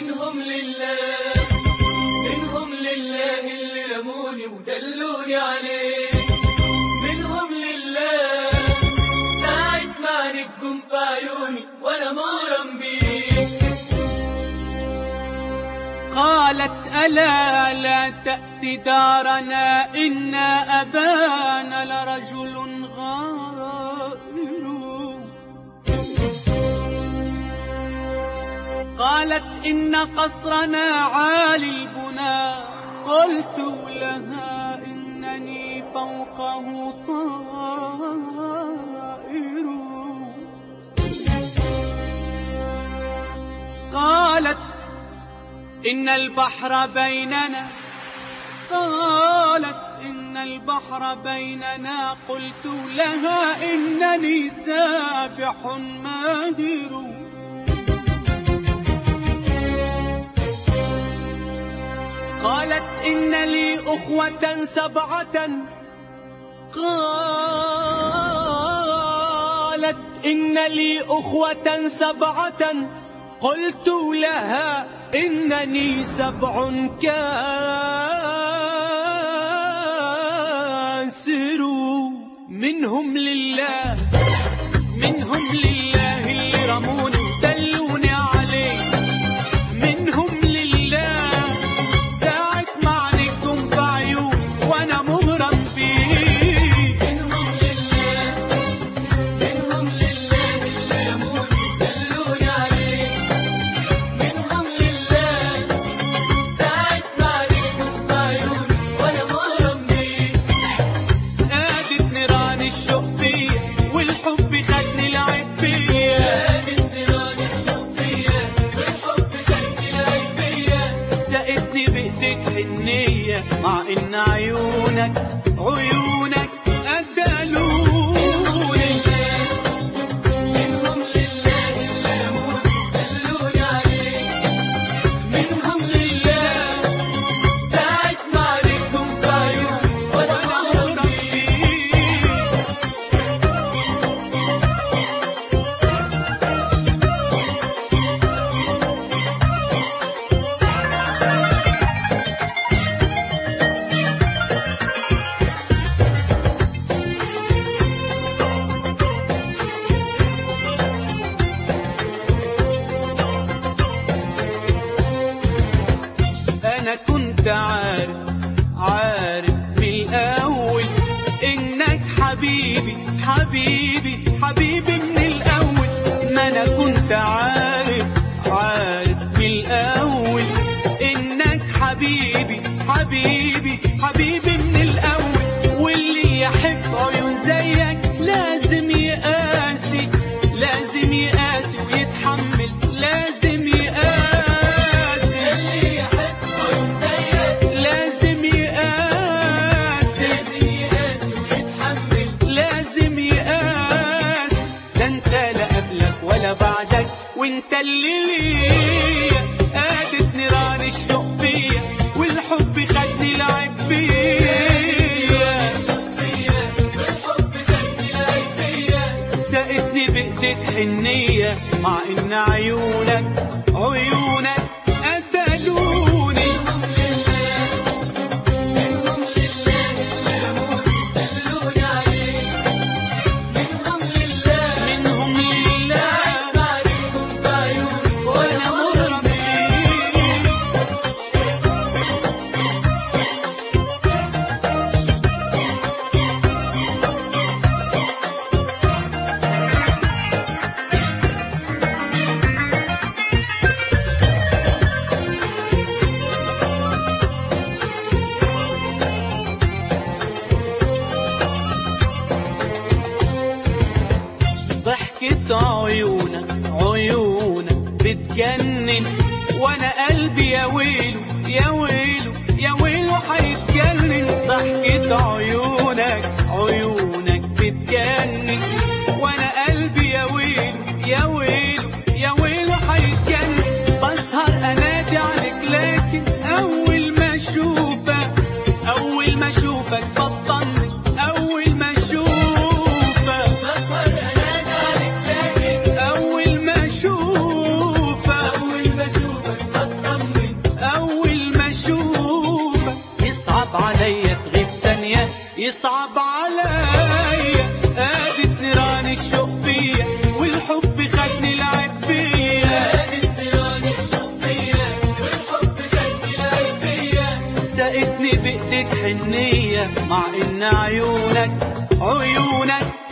منهم لله منهم لله اللي رموني ودلوني عليه منهم لله ساعة ما نجم في عيوني وانا مغرم بيه قالت ألا لا تأتي دارنا إن أبانا لرجل غائر قالت إن قصرنا عالي البنى قلت لها إنني فوقه طائر قالت إن البحر بيننا قالت إن البحر بيننا قلت لها إنني سابح ماهر قالت إن لي أخوة سبعة قالت إن لي أخوة سبعة قلت لها إنني سبع كاسر منهم لله منهم لله اللي رموني ودلوني عليه منهم لله ساعة ما عنكم في عيون وانا مغرم بيه منهم لله منهم لله اللي رموني ودلوني عليه منهم لله ساعة ما نجم في عيوني وانا مغرم بيه قادت نيران الشوق فيا والحب خدني لعب فيا كانت نيران الشوق فيا والحب خدني لعب فيا سقتني بايديك حنية مع ان عيونك عيونك قتلوني منهم لله اللي رموني ودلوني عليه منهم لله ساعة ما نجم في عيوني وانا وانا مغرم مغرم بيه بيه انا كنت عارف عارف من الاول انك حبيبي حبيبي حبيبي من الاول ما انا كنت عارف عارف من الاول انك حبيبي حبيبي حبيبي من الاول واللي يحب عيون زيك لازم يقاسي لازم يقاسي ويتحمل لازم يقاسي اللي يحب عيون زيك لازم يقاسي لازم يقاسي ويتحمل لازم يقاس ده انت لا قبلك ولا بعدك وانت اللي ليا قادت نيران الشوق فيا والحب خدني لعب بيا فيا والحب خدني لعب فيا سقتني بايديك حنية مع ان عيونك عيونك قتلوني منهم لله منهم لله اللي رموني ودلوني عليه منهم لله منهم لله ما نجم في عيوني وانا مغرم بيه ضحكة عيونك عيونك بتجنن وانا قلبي يا ويلو يا ويلو يا ويلو هيتجنن ضحكة عيونك عيونك بتجنن وانا قلبي يا ويلو يا ويلو يا ويلو هيتجنن بسهر انادي عليك لكن اول ما اشوفك اول ما اشوفك بطمن اول ما اشوفك بسهر انادي عليك لكن أول ما أشوفك اول ما اشوفك يصعب عليا ادي تيران الشوق فيا والحب خدني لعب بيا التيران الشوقية والحب خدني القلبية سقتني بايديك حنية مع ان عيونك عيونك